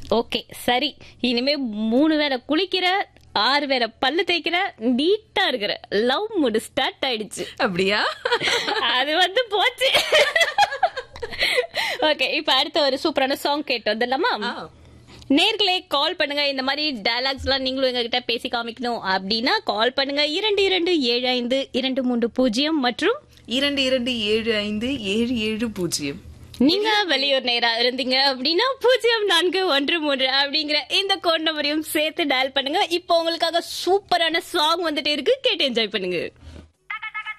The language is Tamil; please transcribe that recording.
ஓகே சரி இனிமே மூணு வேளை குளிக்கிற ஆறு வேளை பல்லு தேய்க்கிற நீட்டா இருக்கிற லவ் மூடு ஸ்டார்ட் ஆயிடுச்சு அப்படியா அது வந்து போச்சு ஓகே இப்ப அடுத்த ஒரு சூப்பரான சாங் கேட்டு வந்துடலாமா ஆ. நேர்களே கால் பண்ணுங்க இந்த மாதிரி டயலாக்ஸ் எல்லாம் நீங்களும் எங்ககிட்ட பேசி காமிக்கணும் அப்படின்னா கால் பண்ணுங்க இரண்டு இரண்டு ஏழு ஐந்து இரண்டு மூன்று பூஜ்ஜியம் மற்றும் இரண்டு இரண்டு ஏழு ஐந்து ஏழு ஏழு பூஜ்ஜியம் நீங்க வெளியூர் நேரா இருந்தீங்க அப்படின்னா பூஜ்ஜியம் நான்கு ஒன்று மூன்று அப்படிங்கிற இந்த கோட் நம்பரையும் சேர்த்து டயல் பண்ணுங்க இப்போ உங்களுக்காக சூப்பரான சாங் வந்துட்டே இருக்கு கேட்டு என்ஜாய் பண்ணுங்க